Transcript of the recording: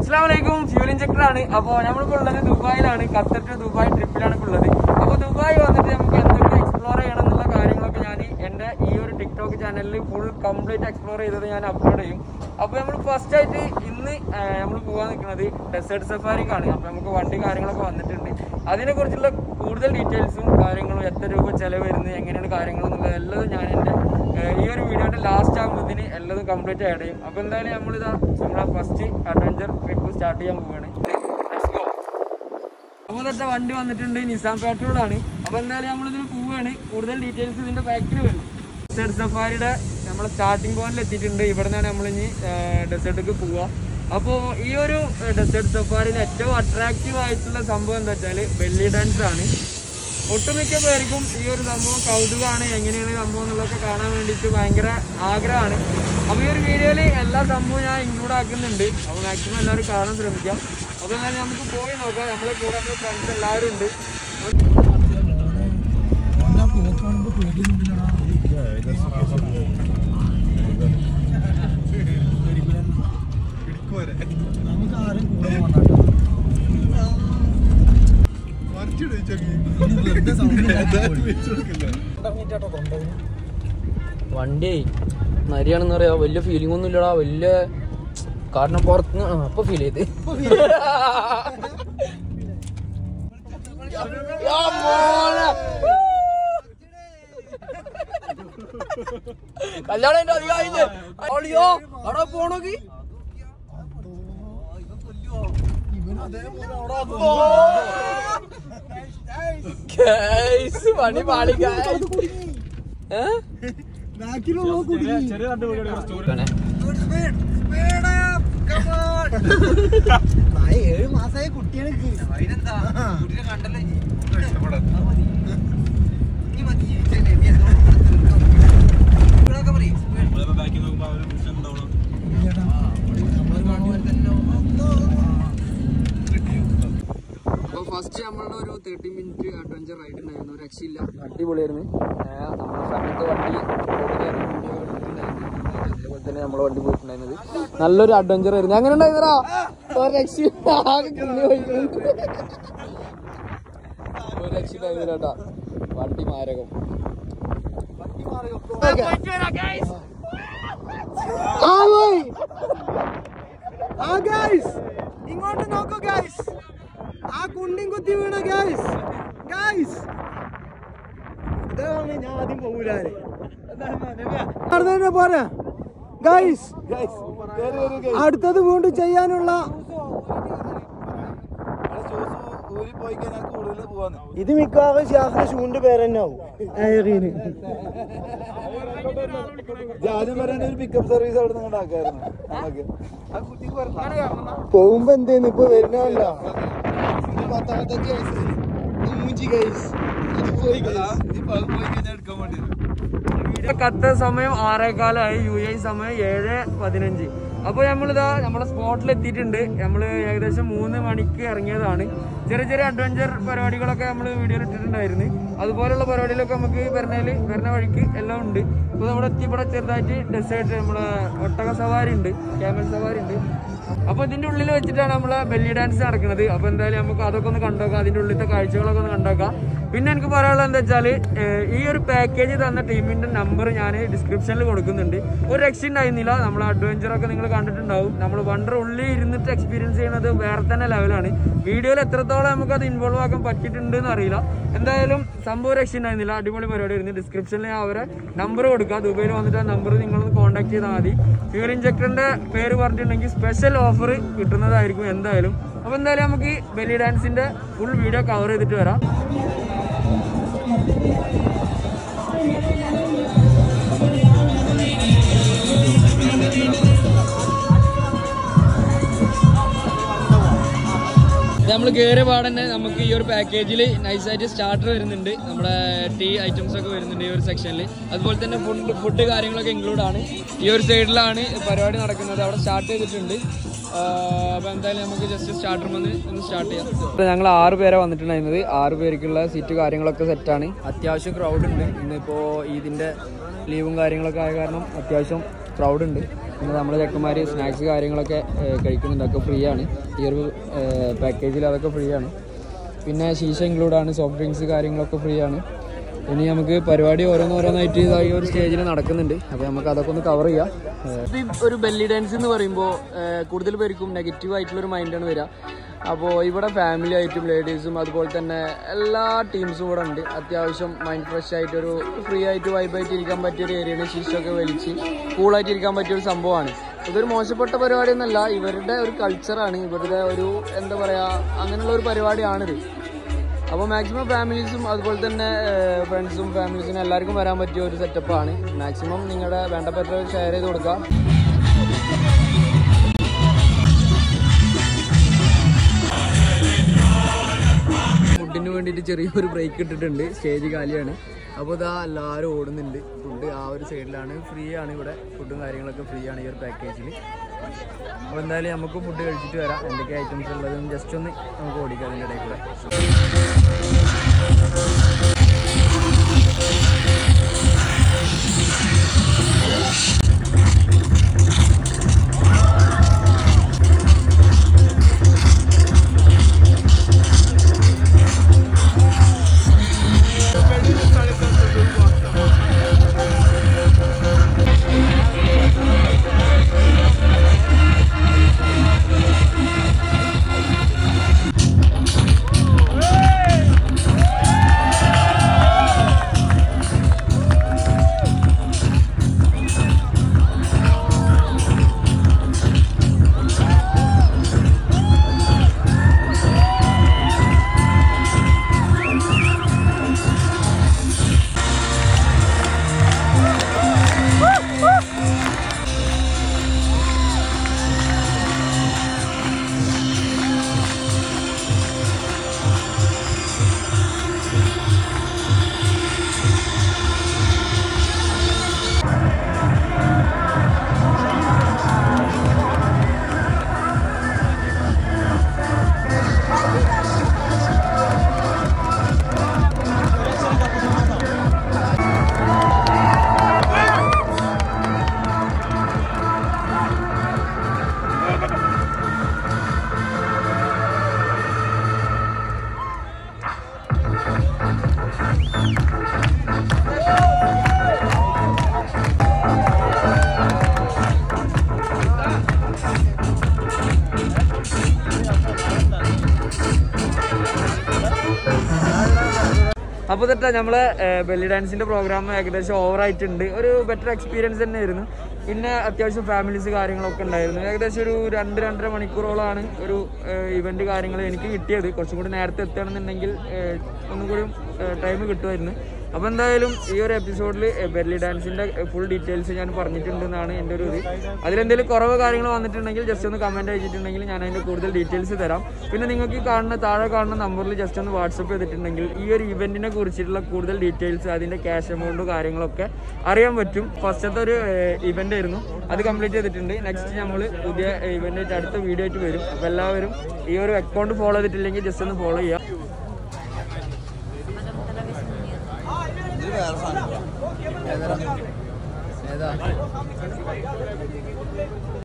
അസ്സാം വലൈക്കും fuel injector ആണ് അപ്പൊ നമ്മളിപ്പോ ഉള്ളത് ദുബായിലാണ് ഖത്തർ ടു ദുബായ് ട്രിപ്പിലാണ് ഇപ്പൊ ഉള്ളത് അപ്പൊ ദുബായ് വന്നിട്ട് നമുക്ക് എന്തൊക്കെ എക്സ്പ്ലോർ ചെയ്യണം എന്നുള്ള കാര്യങ്ങളൊക്കെ ഞാൻ എന്റെ ഈ ഒരു ടിക്ടോക്ക് ചാനലിൽ ഫുൾ കംപ്ലീറ്റ് എക്സ്പ്ലോർ ചെയ്തത് ഞാൻ അപ്ലോഡ് ചെയ്യും അപ്പൊ നമ്മൾ ഫസ്റ്റ് ആയിട്ട് ഇന്ന് നമ്മൾ പോകാൻ നിൽക്കുന്നത് ഡെസേർട്ട് സഫാരിക്കാണ് അപ്പൊ നമുക്ക് വണ്ടി കാര്യങ്ങളൊക്കെ വന്നിട്ടുണ്ട് അതിനെ കുറിച്ചുള്ള കൂടുതൽ ഡീറ്റെയിൽസും കാര്യങ്ങളും എത്ര രൂപ ചെലവ് വരുന്നത് എങ്ങനെയാണ് കാര്യങ്ങൾ എന്നുള്ളത് എല്ലാം ഞാൻ എൻ്റെ ഏഹ് ഈ ഒരു വീഡിയോയുടെ ലാസ്റ്റ് ആകുമ്പോഴത്തേന് എല്ലതും കംപ്ലീറ്റ് ആഡ് ചെയ്യും അപ്പൊ എന്തായാലും നമ്മളിതാ നമ്മുടെ ഫസ്റ്റ് അഡ്വഞ്ചർ ട്രിപ്പ് സ്റ്റാർട്ട് ചെയ്യാൻ പോവുകയാണ് Let's go. അപ്പൊ തൊട്ട വണ്ടി വന്നിട്ടുണ്ട് നിസാം പെട്രോളാണ് അപ്പൊ എന്തായാലും നമ്മളിതിന് പോവുകയാണ് കൂടുതൽ ഡീറ്റെയിൽസ് ഇതിന്റെ ബാക്കിൽ വരും ഡെസേർട്ട് സഫാരിയുടെ നമ്മൾ സ്റ്റാർട്ടിംഗ് പോയിന്റിൽ എത്തിയിട്ടുണ്ട് ഇവിടെ നിന്നാണ് നമ്മൾ ഇനി ഡെസേർട്ടിലേക്ക് പോവുക അപ്പോൾ ഈ ഒരു ഡെസേർട്ട് സഫാരിയിൽ ഏറ്റവും അട്രാക്റ്റീവ് ആയിട്ടുള്ള സംഭവം എന്താ വെച്ചാൽ ബെല്ലി ഡാൻസ് ആണ് ഒട്ടുമിക്ക പേർക്കും ഈ ഒരു സംഭവം കൗതുകമാണ് എങ്ങനെയാണ് സംഭവം എന്നുള്ളതൊക്കെ കാണാൻ വേണ്ടിയിട്ട് ഭയങ്കര ആഗ്രഹമാണ് അപ്പോൾ ഈ ഒരു വീഡിയോയിൽ എല്ലാ സംഭവവും ഞാൻ ഇൻക്ലൂഡ് ആക്കുന്നുണ്ട് അപ്പോൾ മാക്സിമം എല്ലാവരും കാണാൻ ശ്രമിക്കാം അപ്പോൾ എന്നാൽ നമുക്ക് പോയി നോക്കാം നമ്മളെ കൂടെ നമ്മുടെ ഫ്രണ്ട്സ് എല്ലാവരും ഉണ്ട് വണ്ടി നരിയാണെന്ന് പറയാ വലിയ ഫീലിംഗ് ഒന്നും ഇല്ലടാ വലിയ കാരണം പുറത്തുനിന്ന് ആ, അപ്പൊ ഫീൽ ചെയ്ത് യാ മോനെ. കല്യാണം എന്റെ അധികം ആയില്ലേ അളിയോ അവിടെ പോണോക്കി കേസ് പണി പാളി ഏ ഏഴ് മാസമായ കുട്ടികൾക്ക് അപ്പോൾ ഫസ്റ്റ് നമ്മളുടെ ഒരു തേർട്ടി മിനിറ്റ് അഡ്വഞ്ചർ റൈഡ് ഉണ്ടായിരുന്നു ഒരു രക്ഷയില്ല അടിപൊളിയായിരുന്നു ഏ, നമ്മുടെ സമയത്ത് വണ്ടി ഓടുകയായിരുന്നു, video എടുത്തിട്ടുണ്ടായിരുന്നു. അതേപോലെ തന്നെ നമ്മളെ വണ്ടി പോയിട്ടുണ്ടായിരുന്നത് നല്ലൊരു അഡ്വഞ്ചർ ആയിരുന്നു അങ്ങനെ ഉണ്ടായിരുന്നടാ ഒരു രക്ഷയില്ല ആകെ കിളി പോയിട്ടുണ്ട്. ഒരു രക്ഷയില്ലായിരുന്നു കേട്ടാ വണ്ടി മാരകം ആ പോയി. ആ ഗൈസ് ഇങ്ങോട്ട് നോക്കൂ ഗൈസ് ആ കുണ്ടിൻ കുത്തി വീണ ഗൈസ് ഗൈസ് ഇതാണ് ഞാൻ ആദ്യം പോകൂലാര് പോരാ ഗൈസ് അടുത്തത് വീണ്ടും ചെയ്യാനുള്ള ഇത് മിക്കവാറും ശാസ്ത്ര ഷൂന്റെ പേര് തന്നെ ആവും എയറീന് ആദ്യം പറയാൻ ഒരു പിക്കപ്പ് സർവീസ് അവിടെ നിന്ന് ഉണ്ടാക്കായിരുന്നു നമുക്ക് പോകുമ്പോ എന്തേന്ന് ഇപ്പൊ വരുന്നല്ല പത്താമത്തഞ്ച് വയസ്സ് മൂഞ്ചി ഗൈസ് അത് പോയി guys. ഇപ്പൊ അത് പോയി കഴിഞ്ഞാൽ എടുക്കാൻ വേണ്ടി വരും. ഇവിടെ ഖത്തർ സമയം ആറേകാലമായി യു എ സമയം ഏഴ് പതിനഞ്ച് അപ്പോൾ നമ്മളിതാ നമ്മുടെ സ്പോട്ടിൽ എത്തിയിട്ടുണ്ട് നമ്മൾ ഏകദേശം മൂന്ന് മണിക്ക് ഇറങ്ങിയതാണ് ചെറിയ ചെറിയ അഡ്വഞ്ചർ പരിപാടികളൊക്കെ നമ്മൾ വീഡിയോയിൽ ഇട്ടിട്ടുണ്ടായിരുന്നു അതുപോലുള്ള പരിപാടികളൊക്കെ നമുക്ക് വരുന്നതിൽ വരുന്ന വഴിക്ക് എല്ലാം ഉണ്ട് ഇപ്പോൾ നമ്മുടെ എത്തി ഇവിടെ ചെറുതായിട്ട് ഡെസേർട്ട് നമ്മുടെ ഒട്ടക സവാരി ഉണ്ട് ക്യാമൽ സവാരി ഉണ്ട് അപ്പോൾ ഇതിന്റെ ഉള്ളിൽ വെച്ചിട്ടാണ് നമ്മളെ ബെല്ലി ഡാൻസ് നടക്കുന്നത് അപ്പോൾ എന്തായാലും നമുക്ക് അതൊക്കെ ഒന്ന് കണ്ടോക്കാം അതിന്റെ ഉള്ളിലത്തെ കാഴ്ചകളൊക്കെ ഒന്ന് കണ്ടോക്കാം പിന്നെ എനിക്ക് പറയാനുള്ളത് എന്താ വെച്ചാൽ ഈ ഒരു പാക്കേജ് തന്ന ടീമിന്റെ നമ്പർ ഞാൻ ഡിസ്ക്രിപ്ഷനിൽ കൊടുക്കുന്നുണ്ട് ഒരു രക്ഷ ഉണ്ടായിരുന്നില്ല നമ്മൾ അഡ്വഞ്ചർ ഒക്കെ നിങ്ങൾ കണ്ടിട്ടുണ്ടാവും നമ്മൾ വണ്ടർ ഉള്ളിൽ ഇരുന്നിട്ട് എക്സ്പീരിയൻസ് ചെയ്യുന്നത് വേറെ തന്നെ ലെവലാണ് വീഡിയോയിൽ എത്രത്തോളം നമുക്ക് അത് ഇൻവോൾവ് ആക്കാൻ പറ്റിയിട്ടുണ്ട് എന്ന് അറിയില്ല എന്തായാലും സംഭവം രക്ഷ ഉണ്ടായിരുന്നില്ല അടിപൊളി പരിപാടി ആയിരുന്നു ഡിസ്ക്രിപ്ഷനിൽ ഞാൻ അവരെ നമ്പർ കൊടുക്കുക ദുബൈയിൽ വന്നിട്ട് ആ നമ്പർ നിങ്ങളൊന്ന് കോൺടാക്ട് ചെയ്താൽ മതി ഫ്യൂൽ ഇഞ്ചക്ടറിന്റെ പേര് പറഞ്ഞിട്ടുണ്ടെങ്കിൽ സ്പെഷ്യൽ ഓഫർ കിട്ടുന്നതായിരിക്കും എന്തായാലും അപ്പോൾ എന്തായാലും നമുക്ക് ബെല്ലി ഡാൻസിന്റെ ഫുൾ വീഡിയോ കവർ ചെയ്തിട്ട് വരാം നമ്മൾ കയറിയ പാടന്നെ നമുക്ക് ഈ ഒരു പാക്കേജിൽ നൈസായിട്ട് സ്റ്റാർട്ടർ വരുന്നുണ്ട് നമ്മുടെ ടീ ഐറ്റംസ് ഒക്കെ വരുന്നുണ്ട് ഈ ഒരു സെക്ഷനിൽ അതുപോലെ തന്നെ ഫുഡ് ഫുഡ് കാര്യങ്ങളൊക്കെ ഇൻക്ലൂഡ് ആണ് ഈ ഒരു സൈഡിലാണ് പരിപാടി നടക്കുന്നത് അവിടെ സ്റ്റാർട്ട് ചെയ്തിട്ടുണ്ട് അപ്പോൾ എന്തായാലും നമുക്ക് ജസ്റ്റ് സ്റ്റാർട്ടർ വന്ന് ഒന്ന് സ്റ്റാർട്ട് ചെയ്യാം ഇപ്പോൾ ഞങ്ങൾ ആറ് പേരെ വന്നിട്ടുണ്ടായിരുന്നത് ആറ് പേർക്കുള്ള സീറ്റ് കാര്യങ്ങളൊക്കെ സെറ്റാണ് അത്യാവശ്യം ക്രൗഡ് ഉണ്ട് ഇന്നിപ്പോൾ ഇതിൻ്റെ ലീവും കാര്യങ്ങളൊക്കെ ആയ കാരണം അത്യാവശ്യം ക്രൗഡ് ഉണ്ട് പിന്നെ നമ്മളെ ചെക്കന്മാർ സ്നാക്സ് കാര്യങ്ങളൊക്കെ ഏഹ്, കഴിക്കുന്നുണ്ട് അതൊക്കെ ഫ്രീ ആണ് ഈ ഒരു പാക്കേജിൽ അതൊക്കെ ഫ്രീ ആണ് പിന്നെ ശീശ ഇൻക്ലൂഡ് ആണ് സോഫ്റ്റ് ഡ്രിങ്ക്സ് കാര്യങ്ങളൊക്കെ ഫ്രീ ആണ് ഇനി നമുക്ക് പരിപാടി ഓരോന്നോരോന്നായിട്ട് ഇതാ ഈ ഒരു സ്റ്റേജിൽ നടക്കുന്നുണ്ട് അപ്പോൾ നമുക്ക് അതൊക്കെ ഒന്ന് കവർ ചെയ്യാം ഏഹ്, ഈ ഒരു ബെല്ലി ഡാൻസ് എന്ന് പറയുമ്പോൾ കൂടുതൽ പേർക്കും നെഗറ്റീവ് ആയിട്ടുള്ള ഒരു മൈൻഡാണ് വരിക അപ്പോൾ ഇവിടെ ഫാമിലി ആയിട്ടും ലേഡീസും അതുപോലെ തന്നെ എല്ലാ ടീംസും ഇവിടെ ഉണ്ട് അത്യാവശ്യം മൈൻഡ് ഫ്രഷ് ആയിട്ട് ഒരു ഫ്രീ ആയിട്ട് വൈബായിട്ട് ഇരിക്കാൻ പറ്റിയ ഒരു ഏരിയയാണ് ശിശൊക്കെ വലിച്ച് കൂളായിട്ട് ഇരിക്കാൻ പറ്റിയ ഒരു സംഭവമാണ് ഇതൊരു മോശപ്പെട്ട പരിപാടിയൊന്നല്ല ഇവരുടെ ഒരു കൾച്ചറാണ് ഇവരുടെ ഒരു എന്താ പറയുക അങ്ങനെയുള്ള ഒരു പരിപാടിയാണിത് അപ്പോൾ മാക്സിമം ഫാമിലീസും അതുപോലെ തന്നെ ഫ്രണ്ട്സും ഫാമിലീസിനും എല്ലാവർക്കും വരാൻ പറ്റിയ ഒരു സെറ്റപ്പാണ് മാക്സിമം നിങ്ങളുടെ വേണ്ടപ്പെട്ടവർ ഷെയർ ചെയ്ത് കൊടുക്കുക ഫുഡിന് വേണ്ടിയിട്ട് ചെറിയൊരു ബ്രേക്ക് ഇട്ടിട്ടുണ്ട് സ്റ്റേജ് കാലിയാണ് അപ്പോൾ ഇതാ എല്ലാവരും ഓടുന്നുണ്ട് ഫുഡ് ആ ഒരു സൈഡിലാണ് ഫ്രീ ആണ് ഇവിടെ ഫുഡും കാര്യങ്ങളൊക്കെ ഫ്രീ ആണ് ഈ ഒരു പാക്കേജിൽ അപ്പോൾ എന്തായാലും നമുക്ക് ഫുഡ് കഴിച്ചിട്ട് വരാം എന്തൊക്കെ ഐറ്റംസ് ഉള്ളതും ജസ്റ്റ് ഒന്ന് നമുക്ക് ഓടിക്കാം അതിൻ്റെ ഇടയിൽ കൂടെ അപ്പോൾ തൊട്ടാ നമ്മളെ ബെല്ലി ഡാൻസിന്റെ പ്രോഗ്രാം ഏകദേശം ഓവർ ആയിട്ടുണ്ട് ഒരു ബെറ്റർ എക്സ്പീരിയൻസ് തന്നെയായിരുന്നു പിന്നെ അത്യാവശ്യം ഫാമിലീസ് കാര്യങ്ങളൊക്കെ ഉണ്ടായിരുന്നു ഏകദേശം ഒരു രണ്ട് രണ്ടര മണിക്കൂറോളമാണ് ഒരു ഇവന്റ് കാര്യങ്ങൾ എനിക്ക് കിട്ടിയത് കുറച്ചും കൂടി നേരത്തെ എത്തുകയാണെന്നുണ്ടെങ്കിൽ ഏഹ്, ഒന്നും കൂടി ടൈം കിട്ടുമായിരുന്നു അപ്പോൾ എന്തായാലും ഈ ഒരു എപ്പിസോഡിൽ ബെല്ലി ഡാൻസിന്റെ ഫുൾ ഡീറ്റെയിൽസ് ഞാൻ പറഞ്ഞിട്ടുണ്ടെന്നാണ് എൻ്റെ ഒരു ഇത് അതിലെന്തെങ്കിലും കുറവ് കാര്യങ്ങൾ വന്നിട്ടുണ്ടെങ്കിൽ ജസ്റ്റ് ഒന്ന് കമൻറ്റ് അയച്ചിട്ടുണ്ടെങ്കിൽ ഞാൻ അതിൻ്റെ കൂടുതൽ ഡീറ്റെയിൽസ് തരാം പിന്നെ നിങ്ങൾക്ക് ഈ കാണുന്ന താഴെ കാണുന്ന നമ്പറിൽ ജസ്റ്റ് ഒന്ന് വാട്സപ്പ് ചെയ്തിട്ടുണ്ടെങ്കിൽ ഈ ഒരു ഇവന്റിനെ കുറിച്ചിട്ടുള്ള കൂടുതൽ ഡീറ്റെയിൽസ് അതിൻ്റെ ക്യാഷ് എമൗണ്ട് കാര്യങ്ങളൊക്കെ അറിയാൻ പറ്റും ഫസ്റ്റത്തെ ഒരു ഇവന്റ് ആയിരുന്നു അത് കംപ്ലീറ്റ് ചെയ്തിട്ടുണ്ട് നെക്സ്റ്റ് നമ്മൾ പുതിയ ഇവന്റ് ആയിട്ട് അടുത്ത വീഡിയോ ആയിട്ട് വരും അപ്പോൾ എല്ലാവരും ഈ ഒരു അക്കൗണ്ട് ഫോളോ ചെയ്തിട്ടില്ലെങ്കിൽ ജസ്റ്റ് ഒന്ന് ഫോളോ ചെയ്യാം ഏതാ